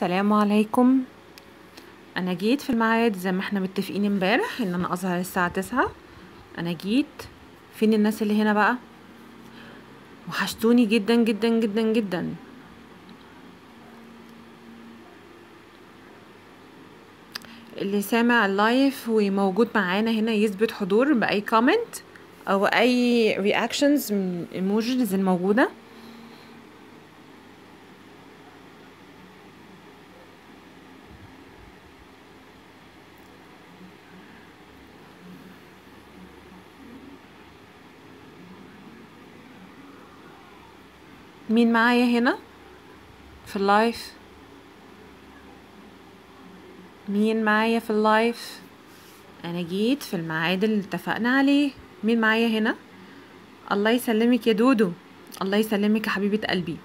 السلام عليكم انا جيت في الميعاد زي ما احنا متفقين امبارح ان انا اظهر الساعة تسعة انا جيت فين الناس اللي هنا بقى وحشتوني جدا جدا جدا جدا اللي سامع اللايف وموجود معانا هنا يثبت حضور بأي كومنت او اي رياكشنز من الايموجيز الموجودة مين معايا هنا في اللايف مين معايا في اللايف انا جيت في الميعاد اللي اتفقنا عليه مين معايا هنا الله يسلمك يا دودو الله يسلمك يا حبيبة قلبي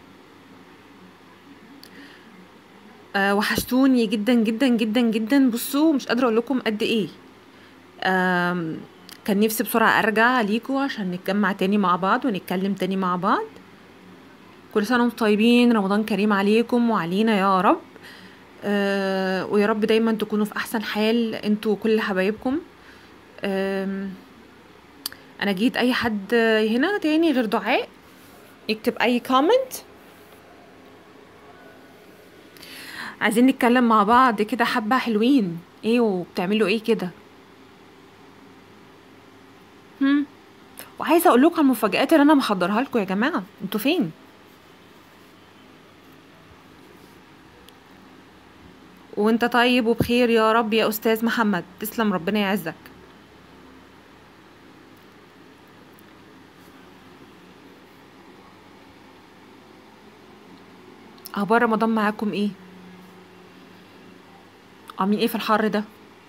أه وحشتوني جدا جدا جدا جدا بصوا مش قادرة اقول لكم قد ايه آم، كان نفسي بسرعة ارجع ليكوا عشان نتجمع تاني مع بعض ونتكلم تاني مع بعض كل سنة وانتم طيبين رمضان كريم عليكم وعلينا يا رب آه ويا رب دايما تكونوا في احسن حال انتوا وكل حبايبكم آم، انا جيت اي حد هنا تاني غير دعاء يكتب اي كومنت عايزين نتكلم مع بعض كده حبة حلوين ايه وبتعملوا ايه كده هم وعايزه اقول لكم على المفاجآت اللي انا محضرها لكم يا جماعه انتوا فين وانت طيب وبخير يا رب يا استاذ محمد تسلم ربنا يعزك اخبار رمضان معاكم ايه عاملين ايه في الحر ده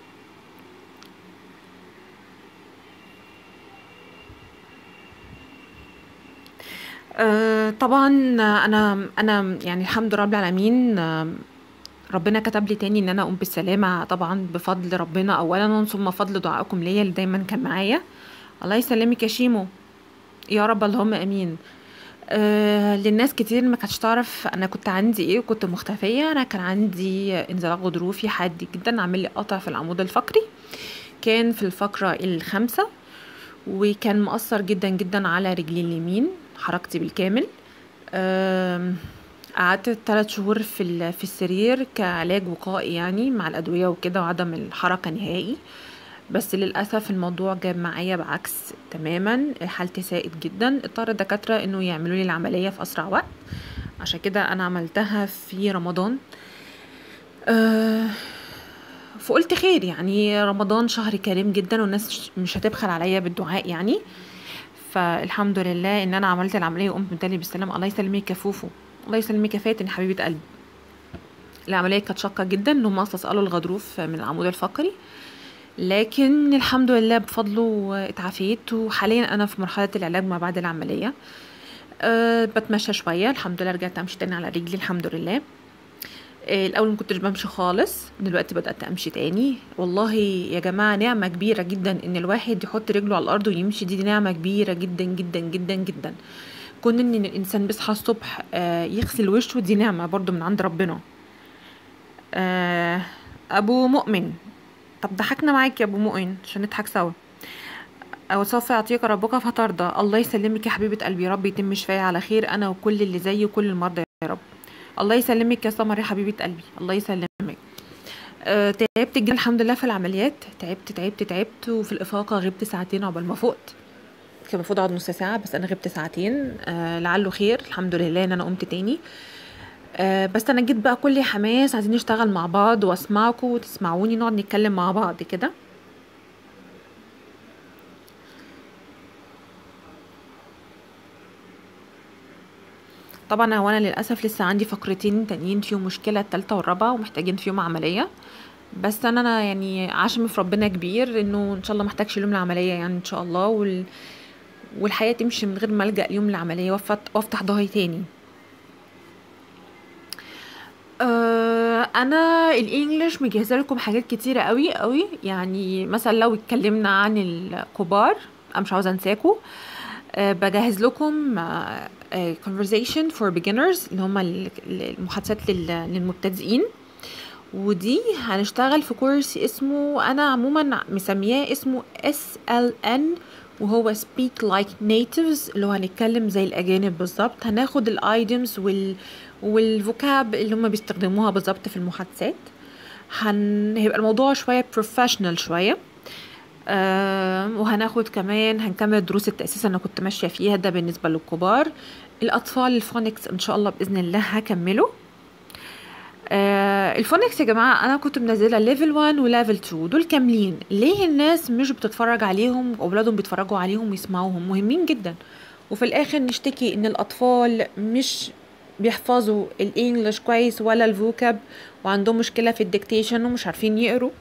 أه طبعا انا انا يعني الحمد لله رب العالمين آه، ربنا كتب لي تاني ان انا اقوم بالسلامه طبعا بفضل ربنا اولا ثم فضل دعائكم ليا اللي دايما كان معايا الله يسلمك يا شيمو يا رب اللهم امين آه للناس كتير ما كانتش تعرف انا كنت عندي ايه وكنت مختفيه انا كان عندي انزلاق غضروفي حاد جدا عامل لي قطع في العمود الفقري كان في الفقره الخامسه وكان مؤثر جدا جدا على رجلي اليمين حركتي بالكامل آم، قعدت ثلاث شهور في ال- في السرير كعلاج وقائي يعني مع الأدوية وكده وعدم الحركة نهائي بس للأسف الموضوع جاب معايا بعكس تماما حالتي ساءت جدا اضطر الدكاترة انه يعملوا لي العملية في أسرع وقت عشان كده أنا عملتها في رمضان أه فقلت خير يعني رمضان شهر كريم جدا والناس مش هتبخل عليا بالدعاء يعني فالحمد لله ان انا عملت العمليه وقمت متالي بالسلامه الله يسلمك يا فوفو الله يسلمك يا فاتن حبيبه قلبي العمليه كانت شاقه جدا ان هم استثقلوا الغضروف من العمود الفقري لكن الحمد لله بفضله اتعافيت وحاليا انا في مرحله العلاج ما بعد العمليه أه بتمشى شويه الحمد لله رجعت امشي تاني على رجلي الحمد لله آه، الاول ما كنتش بمشي خالص دلوقتي بدات امشي تاني والله يا جماعه نعمه كبيره جدا ان الواحد يحط رجله على الارض ويمشي دي نعمه كبيره جدا جدا جدا جدا كون ان الانسان بيصحى الصبح آه، يغسل وشه دي نعمه برضو من عند ربنا آه، ابو مؤمن طب ضحكنا معاك يا ابو مؤمن عشان نضحك سوا او سوف يعطيك ربك فترضى الله يسلمك يا حبيبه قلبي يا رب يتم شفايا على خير انا وكل اللي زيي وكل المرضى يا رب الله يسلمك يا سمر يا حبيبه قلبي الله يسلمك أه تعبت جدا الحمد لله في العمليات تعبت تعبت تعبت وفي الافاقه غبت ساعتين عقبال ما فقت كان المفروض اقعد نص ساعه بس انا غبت ساعتين أه لعله خير الحمد لله ان انا قمت تاني أه بس انا جيت بقى كل حماس عايزين نشتغل مع بعض واسمعكم وتسمعوني نقعد نتكلم مع بعض كده طبعا هو انا للاسف لسه عندي فقرتين تانيين فيهم مشكله التالتة والرابعه ومحتاجين فيهم عمليه بس انا انا يعني عشم في ربنا كبير انه ان شاء الله محتاجش اليوم العمليه يعني ان شاء الله وال... والحياه تمشي من غير ما الجا اليوم العمليه وأفت- وافتح ظهري تاني أه انا الانجليش مجهزه لكم حاجات كتيره قوي قوي يعني مثلا لو اتكلمنا عن الكبار انا مش عاوزه انساكم آه، بجهز لكم آه، آه، conversation for beginners اللي هما ال- ال- المحادثات لل- للمبتدئين ودي هنشتغل في كورس اسمه انا عموما مسمياه اسمه SLN وهو speak like natives اللي هو هنتكلم زي الاجانب بالظبط هناخد الايدمز وال والفوكاب اللي هم بيستخدموها بالظبط في المحادثات هن... هيبقى الموضوع شويه بروفيشنال شويه آه وهناخد كمان هنكمل دروس التأسيس أنا كنت ماشية فيها ده بالنسبة للكبار الأطفال الفونكس إن شاء الله بإذن الله هكمله آه الفونكس يا جماعة أنا كنت منزلة ليفل 1 وليفل 2 دول كاملين ليه الناس مش بتتفرج عليهم وأولادهم بيتفرجوا عليهم ويسمعوهم مهمين جدا وفي الآخر نشتكي إن الأطفال مش بيحفظوا الإنجليش كويس ولا الفوكاب وعندهم مشكلة في الديكتيشن ومش عارفين يقروا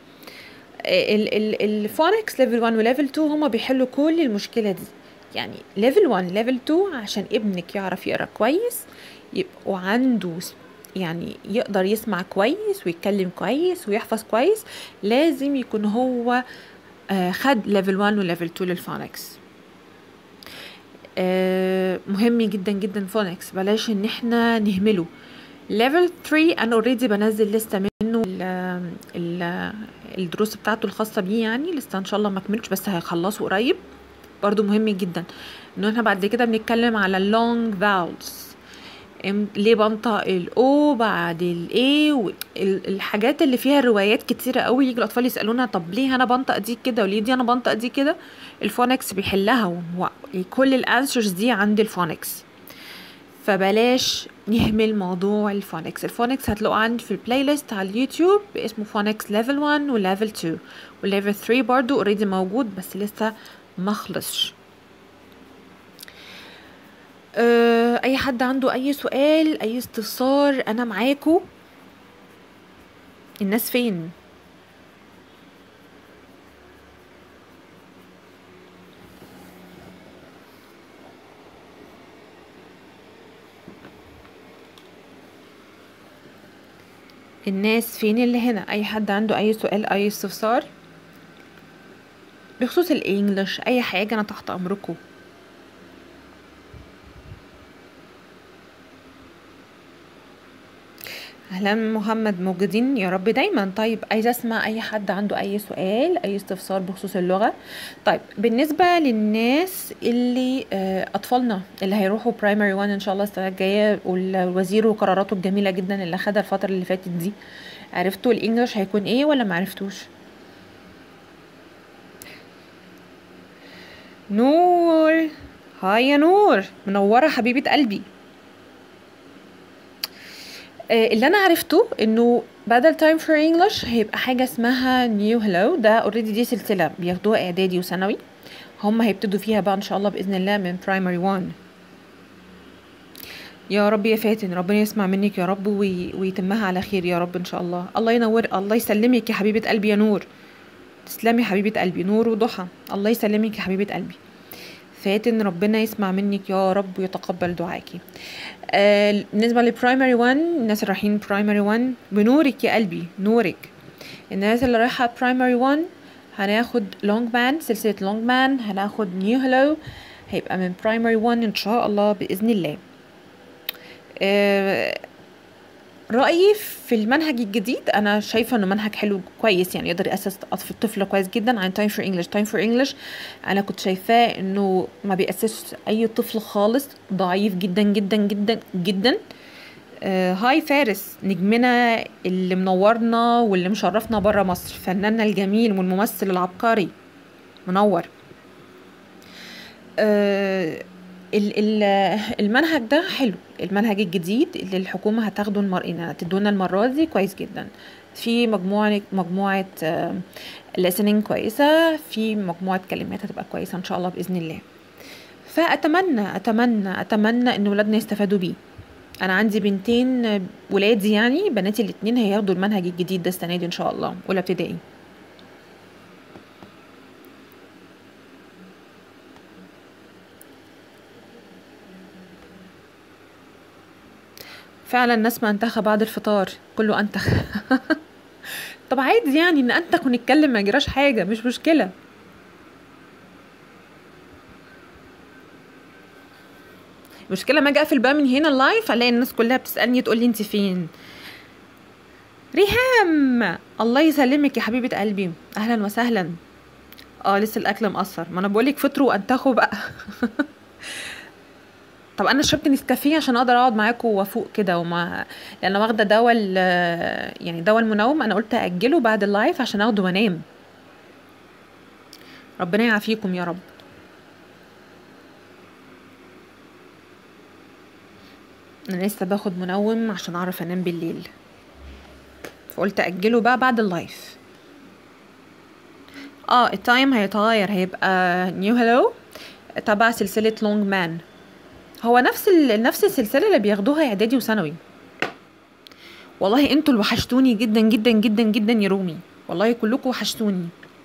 الفونكس ليفل 1 وليفل 2 هما بيحلوا كل المشكله دي يعني ليفل 1 ليفل 2 عشان ابنك يعرف يقرا كويس يبقى عنده س- يعني يقدر يسمع كويس ويتكلم كويس ويحفظ كويس لازم يكون هو آه، خد ليفل 1 وليفل 2 للفونكس آه، مهم جدا جدا فونكس بلاش ان احنا نهمله ليفل 3 انا اوريدي بنزل لسه منه ال ال الدروس بتاعته الخاصه بيه يعني لسه ان شاء الله ما كملتش بس هيخلصوا قريب برضو مهم جدا ان احنا بعد كده بنتكلم على اللونج فاولز ليه بنطق الاو بعد الاي الحاجات اللي فيها روايات كتيره قوي يجي الاطفال يسالونا طب ليه انا بنطق دي كده وليه دي انا بنطق دي كده الفونكس بيحلها وهو كل الانسرز دي عند الفونكس فبلاش نهمل موضوع الفونكس الفونكس هتلاقوا عندي في البلاي ليست على اليوتيوب اسمه فونكس ليفل 1 وليفل 2 وليفل 3 برضو اوريدي موجود بس لسه ما خلصش أه اي حد عنده اي سؤال اي استفسار انا معاكو الناس فين الناس فين اللي هنا اي حد عنده اي سؤال اي استفسار بخصوص الانجليش اي حاجه انا تحت امركم اهلا محمد موجودين يا رب دايما طيب عايزه اسمع اي حد عنده اي سؤال اي استفسار بخصوص اللغه طيب بالنسبه للناس اللي آه، اطفالنا اللي هيروحوا برايمري 1 ان شاء الله السنه الجايه والوزير وقراراته الجميله جدا اللي خدها الفتره اللي فاتت دي عرفتوا الانجليش هيكون ايه ولا ما عرفتوش نور هاي يا نور منوره حبيبه قلبي آه، اللي انا عرفته انه بدل تايم فور انجلش هيبقى حاجه اسمها نيو هلو ده اوريدي دي سلسله بياخدوها اعدادي وثانوي هم هيبتدوا فيها بقى ان شاء الله باذن الله من برايمري 1 يا رب يا فاتن ربنا يسمع منك يا رب وي... ويتمها على خير يا رب ان شاء الله الله ينور الله يسلمك يا حبيبه قلبي يا نور تسلمي حبيبه قلبي نور وضحى الله يسلمك يا حبيبه قلبي فاتن ربنا يسمع منك يا رب ويتقبل دعاكي آه بالنسبه لبرايمري 1 الناس اللي رايحين برايمري 1 بنورك يا قلبي نورك الناس اللي رايحه برايمري 1 هناخد لونج مان سلسله لونج مان هناخد نيو هلو هيبقى من برايمري 1 ان شاء الله باذن الله آه رأيي في المنهج الجديد أنا شايفة إنه منهج حلو كويس يعني يقدر يأسس في الطفل كويس جدا عن تايم فور انجلش تايم فور انجلش أنا كنت شايفاه إنه ما بيأسسش أي طفل خالص ضعيف جدا جدا جدا جدا آه هاي فارس نجمنا اللي منورنا واللي مشرفنا برا مصر فناننا الجميل والممثل العبقري منور آه ال- ال- المنهج ده حلو المنهج الجديد اللي الحكومة هتاخده المر... يعني هتدونا المرة دي كويس جدا في مجموعة مجموعة listening كويسة في مجموعة كلمات هتبقى كويسة إن شاء الله بإذن الله فأتمنى أتمنى أتمنى إن ولادنا يستفادوا بيه أنا عندي بنتين ولادي يعني بناتي الاتنين هياخدوا المنهج الجديد ده السنة دي إن شاء الله أولى ابتدائي فعلا نسمة انتخى بعد الفطار كله انتخ طب عادي يعني ان انتخ ونتكلم ما يجراش حاجة مش مشكلة المشكله ما اجي اقفل بقى من هنا اللايف الاقي الناس كلها بتسالني تقول لي انت فين ريهام الله يسلمك يا حبيبه قلبي اهلا وسهلا اه لسه الاكل مقصر ما انا بقولك فطروا وانتخوا بقى طب انا شربت نسكافيه عشان اقدر اقعد معاكم وافوق كده وما لان أنا واخده دواء ال- يعني دواء المنوم انا قلت اجله بعد اللايف عشان اخده وانام ربنا يعافيكم يا رب انا لسه باخد منوم عشان اعرف انام بالليل فقلت اجله بقى بعد اللايف اه التايم هيتغير هيبقى نيو هلو تبع سلسلة لونج مان هو نفس ال... نفس السلسلة اللي بياخدوها اعدادي وثانوي والله انتوا اللي وحشتوني جدا جدا جدا جدا يا رومي والله كلكم وحشتوني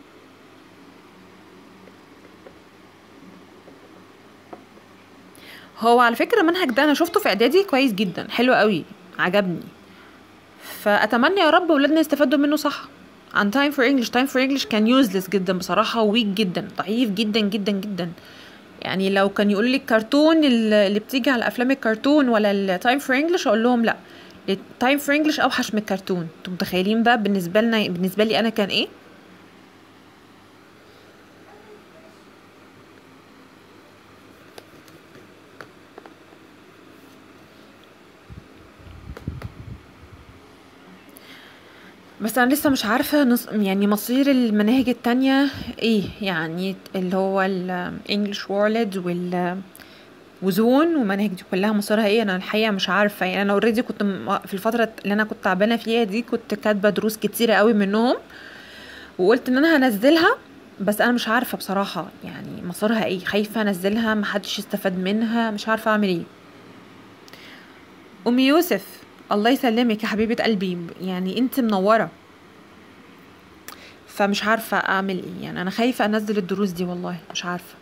هو على فكرة المنهج ده انا شفته في اعدادي كويس جدا حلو قوي عجبني فاتمنى يا رب ولادنا يستفادوا منه صح عن تايم فور انجلش تايم فور انجلش كان يوزلس جدا بصراحه ويك جدا ضعيف جدا جدا جدا يعني لو كان يقول لي الكرتون اللي بتيجي على افلام الكرتون ولا التايم فور انجلش اقول لهم لا التايم فور انجلش اوحش من الكرتون انتوا متخيلين بقى بالنسبه لنا بالنسبه لي انا كان ايه بس انا لسه مش عارفه نص يعني مصير المناهج التانية ايه يعني اللي هو الانجليش وورلد وال وزون والمناهج دي كلها مصيرها ايه انا الحقيقه مش عارفه يعني انا اوريدي كنت م- في الفتره اللي انا كنت تعبانه فيها دي كنت كاتبه دروس كتيره قوي منهم وقلت ان انا هنزلها بس انا مش عارفه بصراحه يعني مصيرها ايه خايفه انزلها محدش يستفاد منها مش عارفه اعمل ايه ام يوسف الله يسلمك يا حبيبه قلبي يعني انت منوره فمش عارفه اعمل ايه يعني انا خايفه انزل الدروس دي والله مش عارفه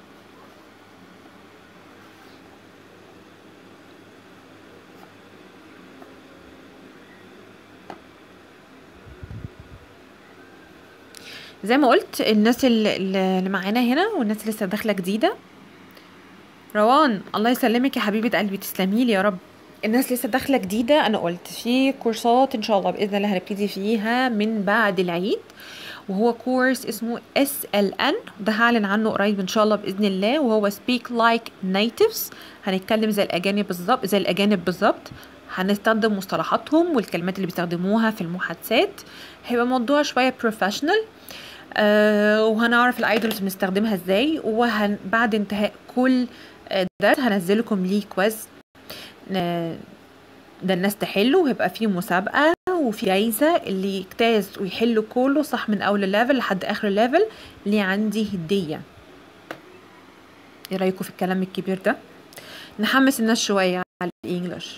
زي ما قلت الناس اللي اللي معانا هنا والناس اللي لسه داخله جديده روان الله يسلمك يا حبيبه قلبي تسلمي لي يا رب الناس لسه داخله جديده انا قلت في كورسات ان شاء الله باذن الله هنبتدي فيها من بعد العيد وهو كورس اسمه اس ال ان ده هعلن عنه قريب ان شاء الله باذن الله وهو سبيك لايك نيتيفز هنتكلم زي الاجانب بالظبط زي الاجانب بالظبط هنستخدم مصطلحاتهم والكلمات اللي بيستخدموها في المحادثات هيبقى موضوع شويه بروفيشنال آه وهنعرف الايدولز بنستخدمها ازاي وبعد انتهاء كل آه، درس هنزلكم ليه كويز ن- ده الناس تحله وهيبقى فيه مسابقة وفي جايزة اللي يجتاز ويحل كله صح من أول الليفل لحد آخر الليفل اللي عندي هدية ايه رأيكم في الكلام الكبير ده نحمس الناس شوية على الإنجليش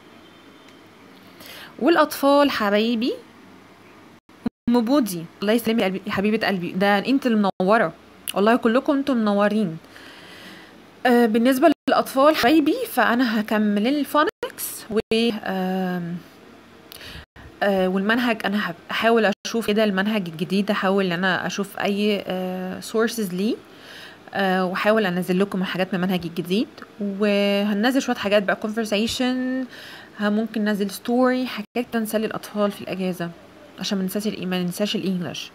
والأطفال حبايبي أم بودي الله يسلمي قلبي يا حبيبة قلبي ده انت اللي منورة والله كلكم انتم منورين آه بالنسبة للأطفال حبايبي فأنا هكمل الفونكس و آم، آه والمنهج أنا هب- هحاول أشوف كده المنهج الجديد أحاول إن أنا أشوف أي سورسز ليه آه واحاول انزل لكم الحاجات من المنهج الجديد وهننزل شويه حاجات بقى conversation ها ممكن ننزل ستوري حاجات كده نسلي الاطفال في الاجازه عشان ما ننساش الإي- ما ننساش الانجليش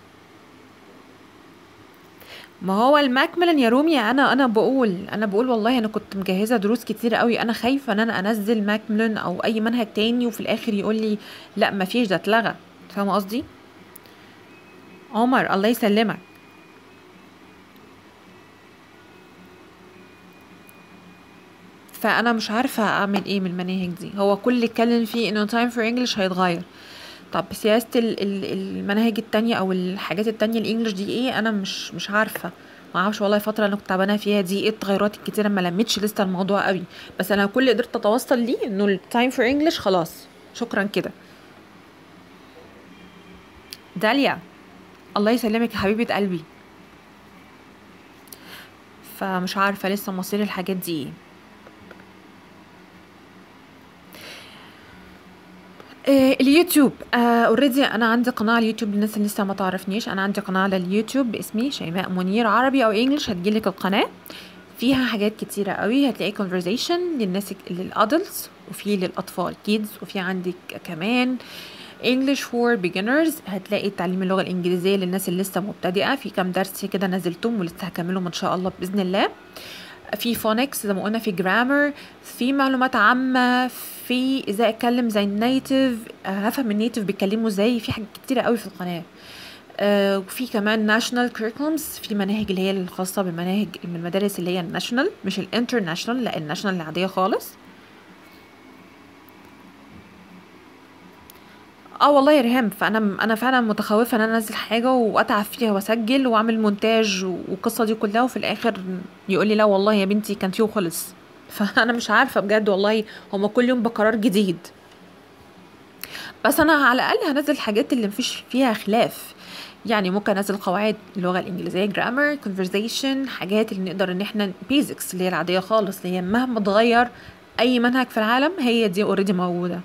ما هو الماكملن يا رومي انا انا بقول انا بقول والله انا كنت مجهزه دروس كتير قوي انا خايفه ان انا انزل ماكملن او اي منهج تاني وفي الاخر يقول لي لا ما فيش ده اتلغى فاهمه قصدي عمر الله يسلمك فانا مش عارفه اعمل ايه من المناهج دي هو كل اللي اتكلم فيه انه تايم فور انجلش هيتغير طب سياسه ال- ال- المناهج التانية او الحاجات التانية الانجليش دي ايه انا مش مش عارفه ما اعرفش والله الفتره اللي انا كنت تعبانه فيها دي ايه التغيرات الكتيره ما لمتش لسه الموضوع قوي بس انا كل اللي قدرت اتوصل ليه انه التايم فور انجلش خلاص شكرا كده داليا الله يسلمك يا حبيبه قلبي فمش عارفه لسه مصير الحاجات دي ايه آه، اليوتيوب اوريدي انا عندي قناه على اليوتيوب للناس اللي لسه ما تعرفنيش انا عندي قناه على اليوتيوب باسمي شيماء منير عربي او انجلش هتجيلك القناه فيها حاجات كتيرة قوي هتلاقي conversation للناس للادلتس وفي للاطفال kids وفي عندك كمان English for beginners هتلاقي تعليم اللغة الإنجليزية للناس اللي لسه مبتدئة في كام درس كده نزلتهم ولسه هكملهم إن شاء الله بإذن الله في فونكس زي ما قلنا في جرامر في معلومات عامة في ازاي اتكلم زي النيتيف هفهم النيتيف بيتكلموا ازاي في حاجات كتيرة قوي في القناة آه، وفي كمان ناشونال كوريكولمز في مناهج اللي هي الخاصة بالمناهج من المدارس اللي هي الناشونال مش الانترناشونال لا الناشونال العادية خالص اه والله يا ريهام فانا انا فعلا متخوفه ان انا انزل حاجه واتعب فيها واسجل واعمل مونتاج والقصه دي كلها وفي الاخر يقول لي لا والله يا بنتي كان فيه خلص فانا مش عارفه بجد والله هما كل يوم بقرار جديد بس انا على الاقل هنزل الحاجات اللي مفيش فيها خلاف يعني ممكن انزل قواعد اللغه الانجليزيه جرامر conversation حاجات اللي نقدر ان احنا بيزكس اللي هي العاديه خالص اللي هي مهما اتغير اي منهج في العالم هي دي اوريدي موجوده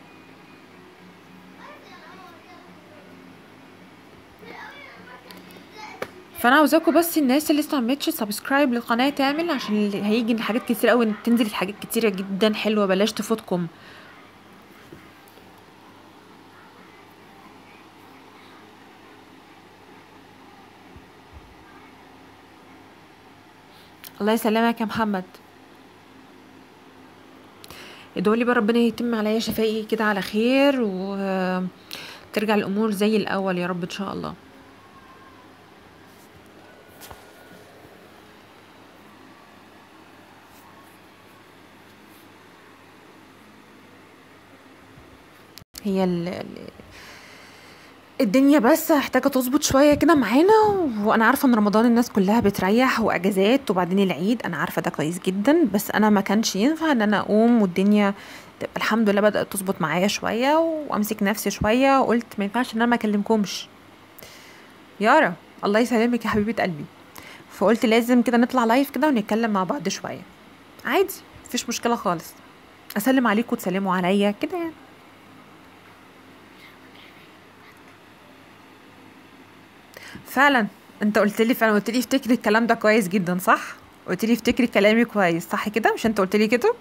فانا عاوزاكم بس الناس اللي لسه عملتش سبسكرايب للقناه تعمل عشان اللي هيجي حاجات كتير قوي تنزل حاجات كتيره جدا حلوه بلاش تفوتكم الله يسلمك يا محمد ادعوا لي بقى ربنا يتم عليا شفائي كده على خير وترجع الامور زي الاول يا رب ان شاء الله هي ال ال- الدنيا بس محتاجة تظبط شوية كده معانا وانا عارفة ان رمضان الناس كلها بتريح واجازات وبعدين العيد انا عارفة ده كويس جدا بس انا ما كانش ينفع ان انا اقوم والدنيا تبقى الحمد لله بدأت تظبط معايا شوية وامسك نفسي شوية وقلت ما ينفعش ان انا ما اكلمكمش يارا الله يسلمك يا حبيبة قلبي فقلت لازم كده نطلع لايف كده ونتكلم مع بعض شوية عادي مفيش مشكلة خالص اسلم عليكم وتسلموا عليا كده يعني فعلا انت قلت لي فعلا قلت لي افتكري الكلام ده كويس جدا صح قلت لي افتكري كلامي كويس صح كده مش انت قلت لي كده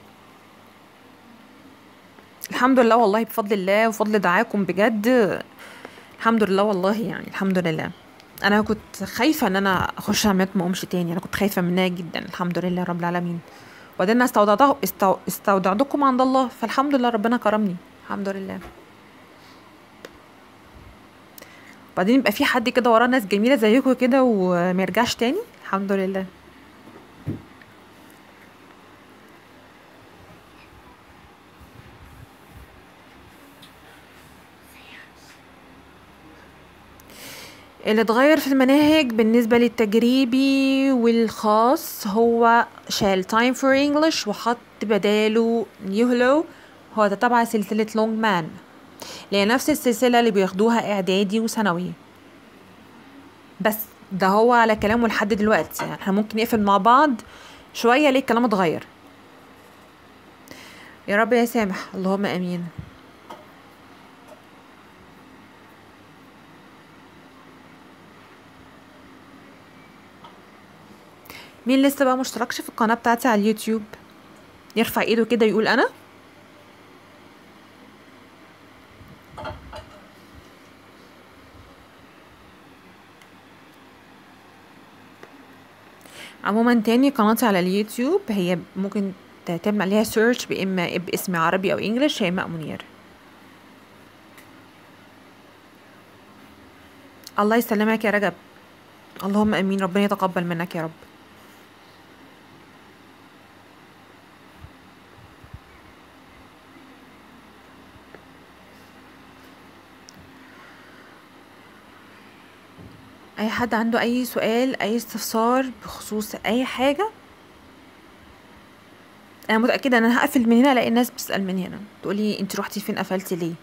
الحمد لله والله بفضل الله وفضل دعاكم بجد الحمد لله والله يعني الحمد لله انا كنت خايفه ان انا اخش عمليات ما اقومش تاني انا كنت خايفه منها جدا الحمد لله رب العالمين وبعدين أنا استودعته استو... استودعتكم عند الله فالحمد لله ربنا كرمني الحمد لله بعدين يبقى في حد كده وراه ناس جميله زيكم كده وما يرجعش تاني الحمد لله اللي اتغير في المناهج بالنسبة للتجريبي والخاص هو شال time for English وحط بداله new hello هو ده تبع سلسلة long man اللي هي نفس السلسلة اللي بياخدوها إعدادي وثانوي بس ده هو على كلامه لحد دلوقتي يعني احنا ممكن نقفل مع بعض شوية ليه الكلام اتغير يا رب يا سامح اللهم امين مين لسه بقى مشتركش في القناة بتاعتي على اليوتيوب يرفع ايده كده يقول انا عموما تاني قناتي على اليوتيوب هي ممكن تعمل عليها سيرش بإما باسم عربي أو إنجليش شيماء منير الله يسلمك يا رجب اللهم امين ربنا يتقبل منك يا رب اي حد عنده اي سؤال اي استفسار بخصوص اي حاجه انا متاكده ان انا هقفل من هنا الاقي الناس بتسال من هنا تقولي انت روحتي فين قفلتي ليه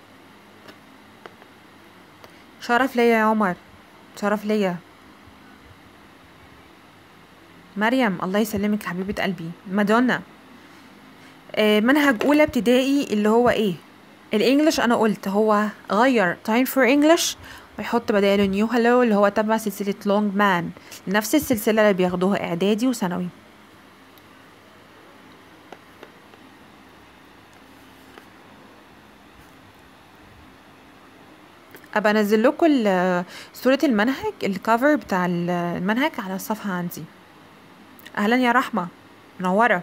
شرف ليا يا عمر شرف ليا مريم الله يسلمك حبيبه قلبي مادونا آه، منهج اولى ابتدائي اللي هو ايه الانجليش انا قلت هو غير time for English ويحط بداله نيو هلو اللي هو تبع سلسلة لونج مان نفس السلسلة اللي بياخدوها اعدادي وثانوي ابقى انزل لكم ال- صورة المنهج الكفر بتاع ال- المنهج على الصفحة عندي اهلا يا رحمة منورة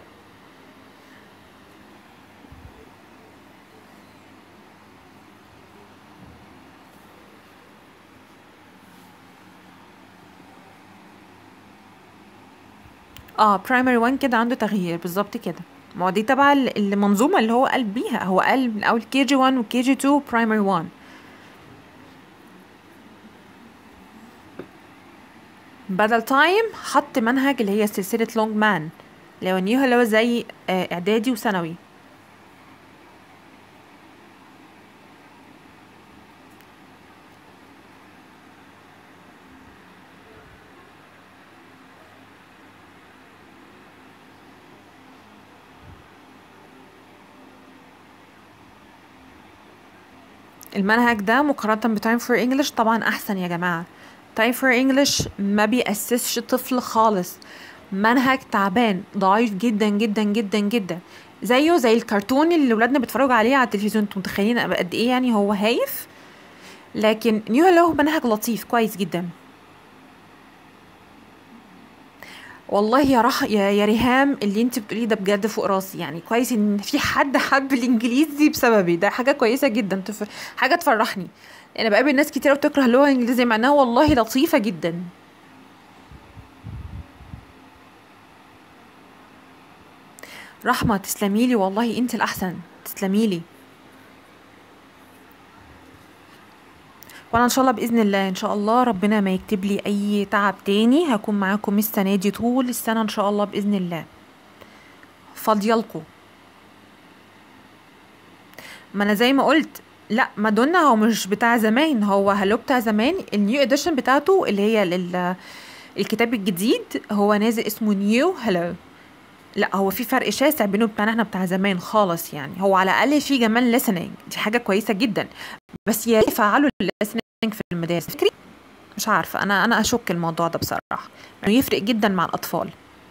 اه برايمري 1 كده عنده تغيير بالظبط كده ما هو دي تبع ال- المنظومة اللي هو قال بيها هو قال من اول كي جي 1 وكي جي 2 برايمري 1 بدل تايم حط منهج اللي هي سلسلة لونج مان اللي هو نيو اللي هو زي آه، اعدادي وثانوي المنهج ده مقارنة بتايم فور انجلش طبعا احسن يا جماعة تايم فور انجلش ما بيأسسش طفل خالص منهج تعبان ضعيف جدا جدا جدا جدا زيه زي الكرتون اللي ولادنا بيتفرجوا عليه على التلفزيون انتوا متخيلين قد ايه يعني هو هايف لكن نيو هلو منهج لطيف كويس جدا والله يا رح يا يا ريهام اللي انت بتقوليه ده بجد فوق راسي يعني كويس ان في حد حب الانجليزي بسببي ده حاجه كويسه جدا تف... حاجه تفرحني انا بقابل ناس كتير بتكره اللغه الانجليزيه مع انها والله لطيفه جدا رحمه تسلميلي والله انت الاحسن تسلميلي وانا ان شاء الله باذن الله ان شاء الله ربنا ما يكتب لي اي تعب تاني هكون معاكم السنه دي طول السنه ان شاء الله باذن الله فاضيالكوا ما انا زي ما قلت لا مادونا هو مش بتاع زمان هو هلو بتاع زمان النيو اديشن بتاعته اللي هي لل الكتاب الجديد هو نازل اسمه نيو هلو لا هو في فرق شاسع بينه وبتاعنا احنا بتاع زمان خالص يعني هو على الاقل في جمال listening دي حاجه كويسه جدا بس يا ريت يفعلوا listening في المدارس فكري مش عارفه انا انا اشك الموضوع ده بصراحه انه يفرق جدا مع الاطفال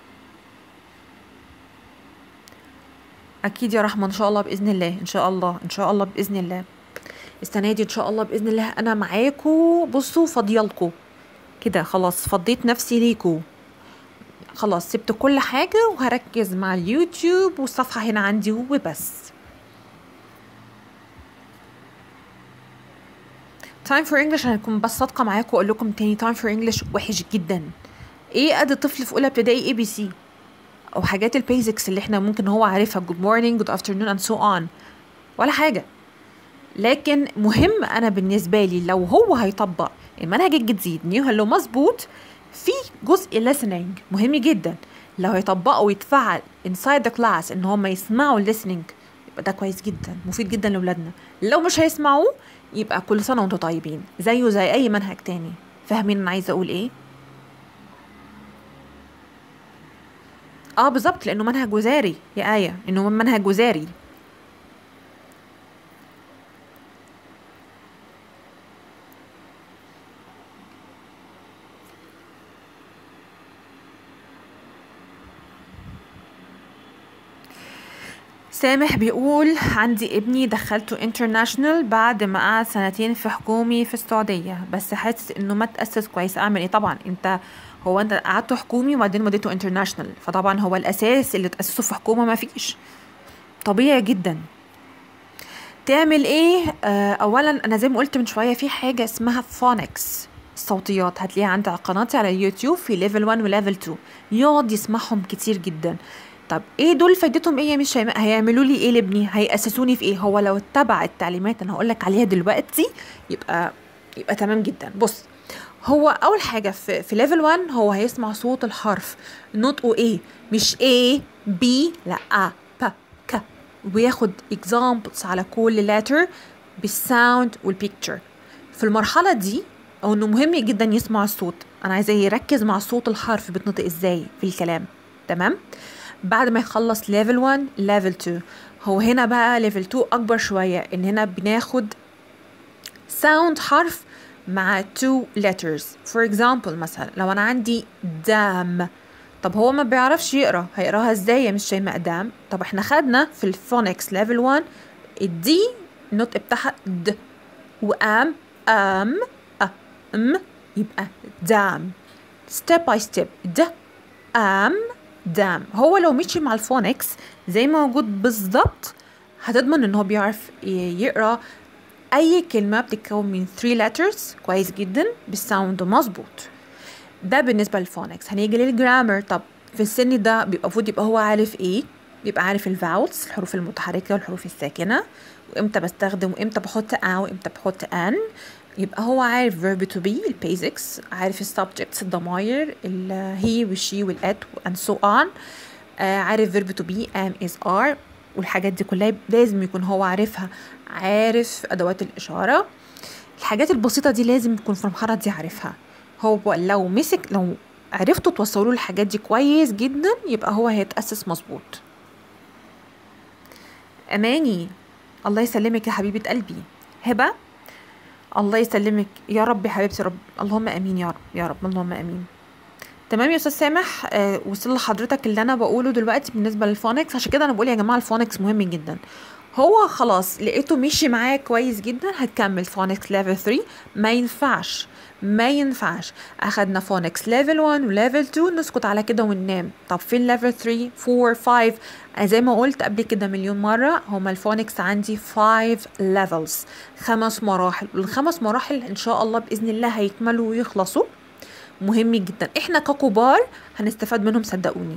اكيد يا رحمه ان شاء الله باذن الله ان شاء الله ان شاء الله باذن الله السنه دي ان شاء الله باذن الله انا معاكو بصوا فاضيالكو كده خلاص فضيت نفسي ليكو خلاص سبت كل حاجة وهركز مع اليوتيوب والصفحة هنا عندي وبس تايم فور انجلش هنكون بس صادقة معاكم واقول لكم تاني تايم فور انجلش وحش جدا ايه قد طفل في اولى ابتدائي اي بي سي او حاجات البيزكس اللي احنا ممكن هو عارفها جود مورنينج جود افترنون اند سو اون ولا حاجة لكن مهم انا بالنسبة لي لو هو هيطبق المنهج الجديد نيو هلو مظبوط في جزء listening مهم جدا لو هيطبقوا ويتفعل inside the class ان هم يسمعوا listening يبقى ده كويس جدا مفيد جدا لاولادنا لو مش هيسمعوه يبقى كل سنه وانتم طيبين زيه زي اي منهج تاني فاهمين انا عايزه اقول ايه اه بالظبط لانه منهج وزاري يا ايه انه منهج وزاري سامح بيقول عندي ابني دخلته انترناشونال بعد ما قعد سنتين في حكومي في السعودية بس حاسس انه ما تأسس كويس اعمل ايه طبعا انت هو انت قعدته حكومي وبعدين وديته انترناشونال فطبعا هو الاساس اللي تأسسه في حكومة ما فيش طبيعي جدا تعمل ايه آه اولا انا زي ما قلت من شوية في حاجة اسمها فونكس الصوتيات هتلاقيها عندي على قناتي على اليوتيوب في ليفل 1 وليفل 2 يقعد يسمعهم كتير جدا طب ايه دول فايدتهم ايه يا مش شيماء هيعملوا لي ايه لابني هيأسسوني في ايه هو لو اتبع التعليمات انا هقول لك عليها دلوقتي يبقى يبقى تمام جدا بص هو اول حاجه في في ليفل 1 هو هيسمع صوت الحرف نطقه ايه مش A B لا A ب ك وياخد examples على كل letter بالساوند والبيكتشر في المرحله دي او انه مهم جدا يسمع الصوت انا عايزاه يركز مع صوت الحرف بيتنطق ازاي في الكلام تمام بعد ما يخلص ليفل 1 ليفل 2 هو هنا بقى ليفل 2 اكبر شويه ان هنا بناخد ساوند حرف مع two letters for example مثلا لو انا عندي دام طب هو ما بيعرفش يقرا هيقراها ازاي يا مش شيماء دام طب احنا خدنا في الفونكس ليفل 1 الدي النطق بتاعها د وام ام ام يبقى دام ستيب باي ستيب د ام دام هو لو مشي مع الفونكس زي ما موجود بالظبط هتضمن ان هو بيعرف ي- يقرا اي كلمه بتتكون من 3 letters كويس جدا بالساوند مظبوط ده بالنسبه للفونكس هنيجي للجرامر طب في السن ده بيبقى المفروض يبقى هو عارف ايه بيبقى عارف الفاولز الحروف المتحركه والحروف الساكنه وامتى بستخدم وامتى بحط ا وامتى بحط ان يبقى هو عارف verb to be البيزكس عارف السبجكتس الضماير ال he والشي والات and so on آه عارف verb to be am is are والحاجات دي كلها لازم يكون هو عارفها عارف ادوات الاشاره الحاجات البسيطه دي لازم يكون في المرحله دي عارفها هو لو مسك لو عرفتوا توصلوا له الحاجات دي كويس جدا يبقى هو هيتاسس مظبوط اماني الله يسلمك يا حبيبه قلبي هبه الله يسلمك يا رب يا حبيبتي رب اللهم امين يا رب يا رب اللهم امين تمام يا استاذ سامح آه وصل لحضرتك اللي انا بقوله دلوقتي بالنسبه للفونكس عشان كده انا بقول يا جماعه الفونكس مهم جدا هو خلاص لقيته مشي معايا كويس جدا هتكمل فونكس ليفل 3 ما ينفعش ما ينفعش اخدنا فونكس ليفل 1 وليفل 2 نسكت على كده وننام طب فين ليفل 3 4 5 أنا زي ما قلت قبل كده مليون مره هما الفونكس عندي 5 ليفلز خمس مراحل والخمس مراحل ان شاء الله باذن الله هيكملوا ويخلصوا مهم جدا احنا ككبار هنستفاد منهم صدقوني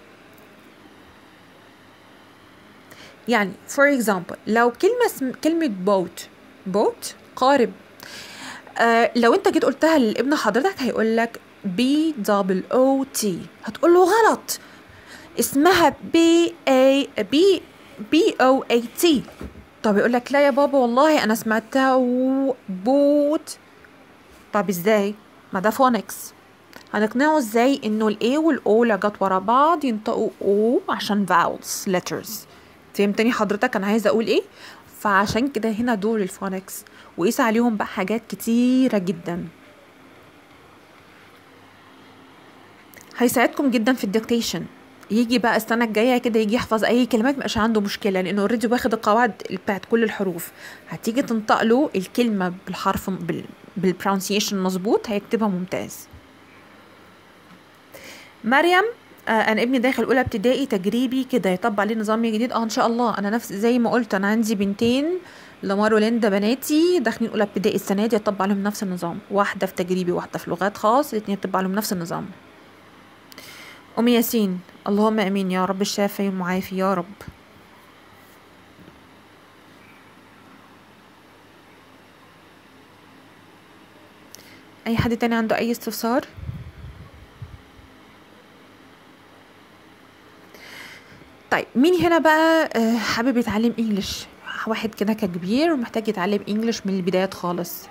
يعني for example لو كلمة اسم كلمة boat boat قارب آه لو انت جيت قلتها لابن حضرتك هيقول لك B double O T هتقول له غلط اسمها B A B B O A T طب يقول لك لا يا بابا والله انا سمعتها بوت طب ازاي ما ده فونكس هنقنعه ازاي انه الاي والاو لو جت ورا بعض ينطقوا او عشان vowels letters فهمتني حضرتك انا عايزه اقول ايه فعشان كده هنا دور الفونكس وقيس عليهم بقى حاجات كتيره جدا هيساعدكم جدا في الديكتيشن يجي بقى السنة الجاية كده يجي يحفظ أي كلمات مبقاش عنده مشكلة لأنه اوريدي واخد القواعد بتاعت كل الحروف هتيجي تنطق له الكلمة بالحرف بال بالبرونسيشن مظبوط هيكتبها ممتاز مريم آه انا ابني داخل اولى ابتدائي تجريبي كده يطبق عليه نظام جديد اه ان شاء الله انا نفس زي ما قلت انا عندي بنتين لمار وليندا بناتي داخلين اولى ابتدائي السنه دي يطبق عليهم نفس النظام واحده في تجريبي واحده في لغات خاص الاثنين يطبق عليهم نفس النظام ام ياسين اللهم امين يا رب الشافي والمعافي يا رب اي حد تاني عنده اي استفسار طيب مين هنا بقى آه، حابب يتعلم انجليش واحد كده ككبير ومحتاج يتعلم انجليش من البدايات خالص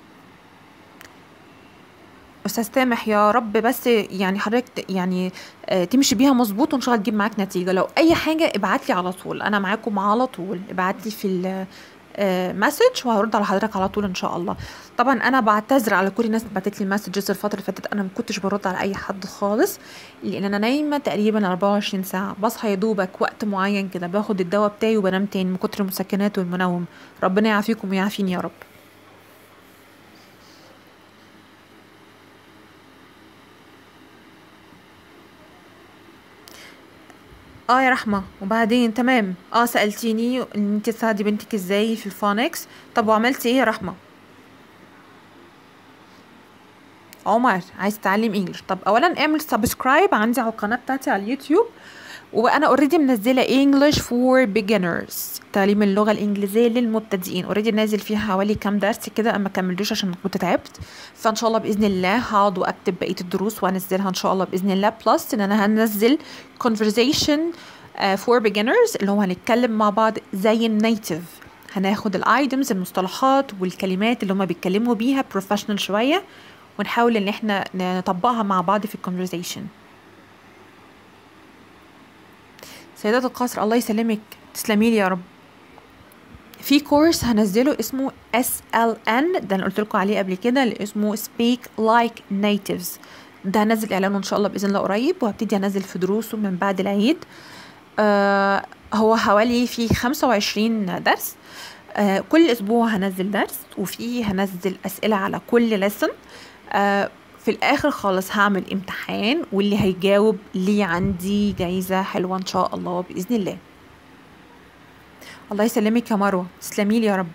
استاذ سامح يا رب بس يعني حضرتك ت- يعني آه، تمشي بيها مظبوط وان شاء الله تجيب معاك نتيجه لو اي حاجه ابعت لي على طول انا معاكم على طول ابعت لي في المسج وهرد على حضرتك على طول ان شاء الله طبعا انا بعتذر على كل الناس اللي بعتت لي مسجز الفتره اللي فاتت انا ما كنتش برد على اي حد خالص لان انا نايمه تقريبا 24 ساعه بصحى يا دوبك وقت معين كده باخد الدواء بتاعي وبنام تاني من كتر المسكنات والمنوم ربنا يعافيكم ويعافيني يا رب اه يا رحمة وبعدين تمام اه سألتيني ان انت تساعدي بنتك ازاي في الفونكس طب وعملتي ايه يا رحمة عمر عايز تتعلم انجلش طب اولا اعمل سبسكرايب عندي على القناة بتاعتي على اليوتيوب وانا اوريدي منزله انجلش فور بيجنرز تعليم اللغه الانجليزيه للمبتدئين اوريدي نازل فيها حوالي كام درس كده اما كملتوش عشان كنت تعبت فان شاء الله باذن الله هقعد واكتب بقيه الدروس وانزلها ان شاء الله باذن الله بلس ان انا هنزل conversation فور بيجنرز اللي هو هنتكلم مع بعض زي النيتيف هناخد الايتمز المصطلحات والكلمات اللي هما بيتكلموا بيها بروفيشنال شويه ونحاول ان احنا نطبقها مع بعض في الكونفرزيشن سيدات القصر الله يسلمك تسلمي لي يا رب في كورس هنزله اسمه SLN ده انا قلت لكم عليه قبل كده اللي اسمه Speak Like Natives ده هنزل اعلانه ان شاء الله باذن الله قريب وهبتدي انزل في دروسه من بعد العيد آه هو حوالي في 25 درس آه كل اسبوع هنزل درس وفيه هنزل اسئله على كل لسن آه في الاخر خالص هعمل امتحان واللي هيجاوب لي عندي جايزه حلوه ان شاء الله باذن الله الله يسلمك يا مروه تسلمي لي يا رب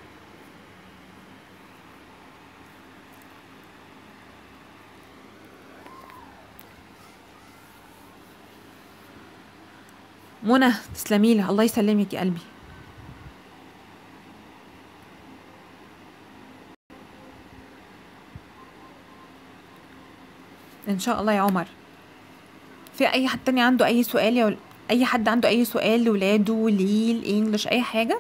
منى تسلمي لي الله يسلمك يا قلبي ان شاء الله يا عمر في اي حد تاني عنده اي سؤال يا ول- اي حد عنده اي سؤال لولاده ليه الانجليش اي حاجه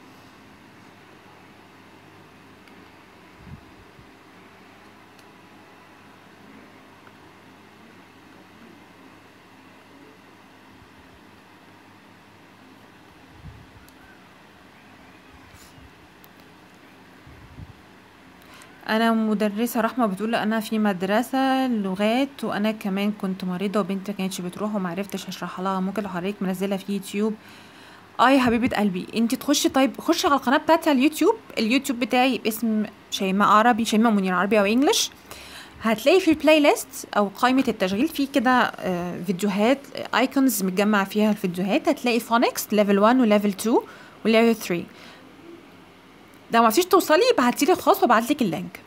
انا مدرسه رحمه بتقول انا في مدرسه لغات وانا كمان كنت مريضه وبنتي ما كانتش بتروح وما عرفتش اشرح لها ممكن لو حضرتك منزلها في يوتيوب اه يا حبيبه قلبي انت تخشي طيب خشي على القناه بتاعتي على اليوتيوب اليوتيوب بتاعي باسم شيماء عربي شيماء منير عربي او انجلش هتلاقي في البلاي ليست او قائمه التشغيل في كده آه، فيديوهات ايكونز متجمع فيها الفيديوهات هتلاقي فونكس ليفل 1 وليفل 2 وليفل 3 لو ما عرفتيش توصلي ابعتيلي خاص وابعتلك اللينك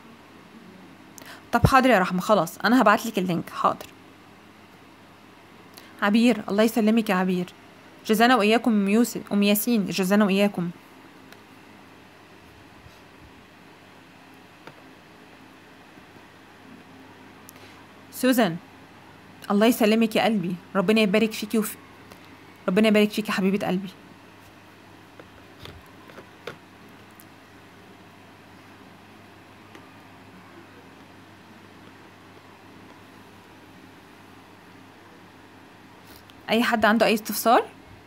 طب حاضر يا رحمة خلاص أنا هبعتلك اللينك حاضر عبير الله يسلمك يا عبير جزانا وإياكم أم يوسف أم ياسين جزانا وإياكم سوزان الله يسلمك يا قلبي ربنا يبارك فيكي وفي ربنا يبارك فيكي يا حبيبة قلبي أي حد عنده أي استفسار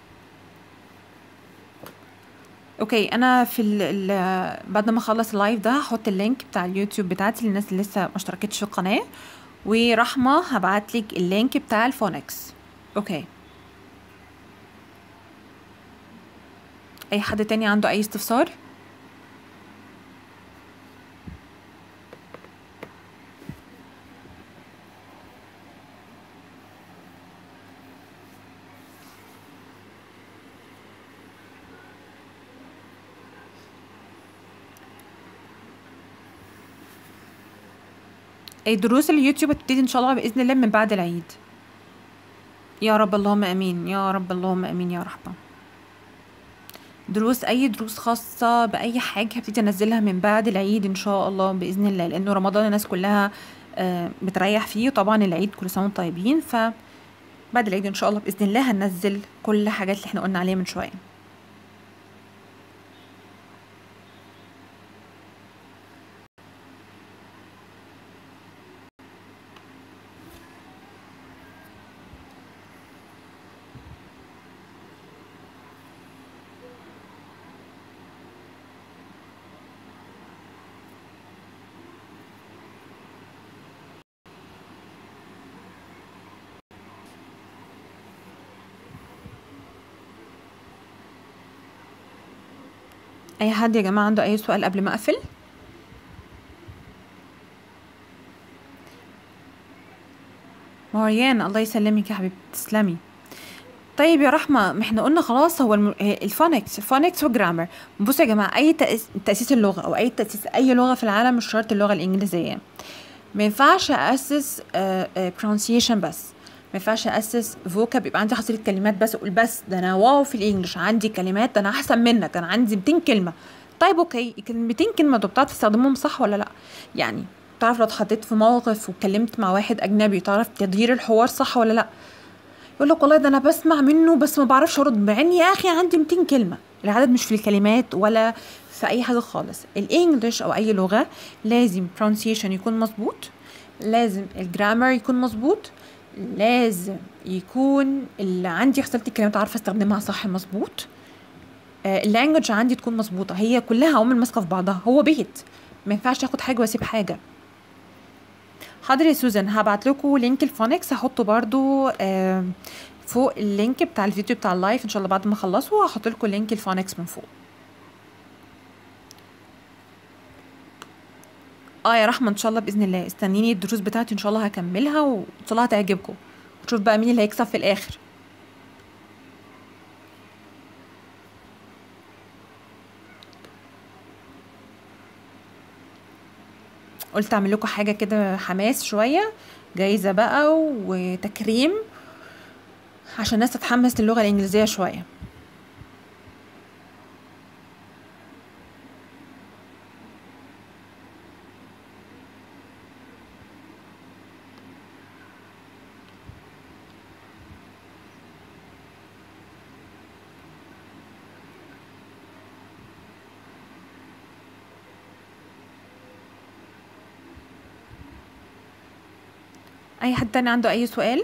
اوكي انا في ال ال بعد ما اخلص اللايف ده هحط اللينك بتاع اليوتيوب بتاعتي للناس اللي لسه ما اشتركتش في القناه ورحمه هبعتلك اللينك بتاع الفونكس اوكي اي حد تاني عنده اي استفسار اي دروس اليوتيوب هتبتدي ان شاء الله باذن الله من بعد العيد يا رب اللهم امين يا رب اللهم امين يا رحمه دروس اي دروس خاصه باي حاجه هبتدي انزلها من بعد العيد ان شاء الله باذن الله لانه رمضان الناس كلها آه، بتريح فيه طبعا العيد كل سنه وانتم طيبين ف بعد العيد ان شاء الله باذن الله هننزل كل الحاجات اللي احنا قلنا عليها من شويه اي حد يا جماعه عنده اي سؤال قبل ما اقفل مريان الله يسلمك يا حبيبتي تسلمي طيب يا رحمة ما احنا قلنا خلاص هو الم... آه، الفونكس الفونكس والجرامر بصوا يا جماعة أي تأس... تأسيس اللغة أو أي تأسيس أي لغة في العالم مش شرط اللغة الإنجليزية ما ينفعش أسس pronunciation بس ما ينفعش أسس فوكاب يبقى عندي حصيلة كلمات بس أقول بس ده أنا واو في الإنجليش عندي كلمات ده أنا أحسن منك ده أنا عندي 200 كلمة طيب أوكي ال 200 كلمة دول بتعرف تستخدمهم صح ولا لأ يعني تعرف لو اتحطيت في موقف واتكلمت مع واحد أجنبي تعرف تدير الحوار صح ولا لأ يقول لك والله ده انا بسمع منه بس ما بعرفش ارد مع اني يا اخي عندي 200 كلمه العدد مش في الكلمات ولا في اي حاجه خالص الانجليش او اي لغه لازم pronunciation يكون مظبوط لازم الجرامر يكون مظبوط لازم يكون اللي عندي حصلت الكلمات عارفه استخدمها صح مظبوط اللانجوج عندي تكون مظبوطه هي كلها عوامل ماسكه في بعضها هو بيت ما ينفعش اخد حاجه واسيب حاجه حاضر يا سوزان هبعت لكم لينك الفونكس هحطه برضو آه، فوق اللينك بتاع الفيديو بتاع اللايف ان شاء الله بعد ما اخلصه هحط لكم لينك الفونكس من فوق اه يا رحمه ان شاء الله باذن الله استنيني الدروس بتاعتي ان شاء الله هكملها وان شاء الله هتعجبكم ونشوف بقى مين اللي هيكسب في الاخر قلت اعمل لكم حاجه كده حماس شويه جايزه بقى وتكريم عشان الناس تتحمس للغه الانجليزيه شويه اي حد تاني عنده اي سؤال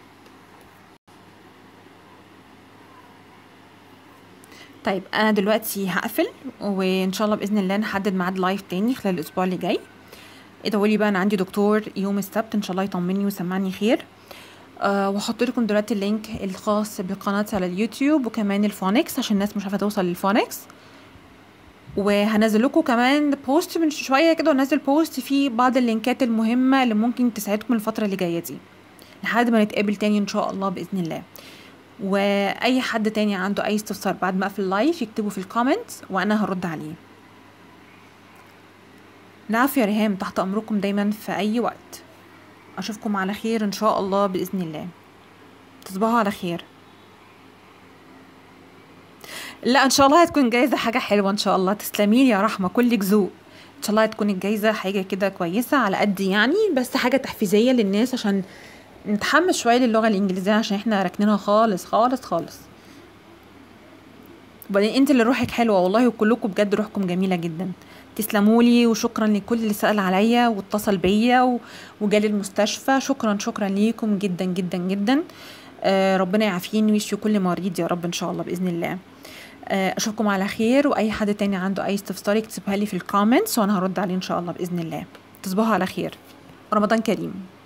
طيب انا دلوقتي هقفل وان شاء الله باذن الله نحدد ميعاد لايف تاني خلال الاسبوع اللي جاي ادعوا لي بقى انا عندي دكتور يوم السبت ان شاء الله يطمني ويسمعني خير أه وهحط لكم دلوقتي اللينك الخاص بالقناه على اليوتيوب وكمان الفونكس عشان الناس مش عارفه توصل للفونكس وهنزل لكم كمان بوست من شويه كده ونزل بوست فيه بعض اللينكات المهمه اللي ممكن تساعدكم الفتره اللي جايه دي لحد ما نتقابل تاني ان شاء الله باذن الله واي حد تاني عنده اي استفسار بعد ما اقفل اللايف يكتبه في الكومنتس وانا هرد عليه نعرف يا ريهام تحت امركم دايما في اي وقت اشوفكم على خير ان شاء الله باذن الله تصبحوا على خير لا ان شاء الله هتكون جايزه حاجه حلوه ان شاء الله تسلميلي يا رحمه كلك ذوق ان شاء الله هتكون الجايزه حاجه كده كويسه على قد يعني بس حاجه تحفيزيه للناس عشان نتحمس شويه للغه الانجليزيه عشان احنا راكنينها خالص خالص خالص وبعدين انت اللي روحك حلوه والله وكلكم بجد روحكم جميله جدا تسلمولي وشكرا لكل اللي سأل عليا واتصل بيا و- وجالي المستشفى شكرا شكرا ليكم جدا جدا جدا آه ربنا يعافيني ويشفي كل مريض يا رب ان شاء الله باذن الله آه اشوفكم على خير واي حد تاني عنده اي استفسار يكتبها لي في الكومنتس وانا هرد عليه ان شاء الله باذن الله تصبحوا على خير رمضان كريم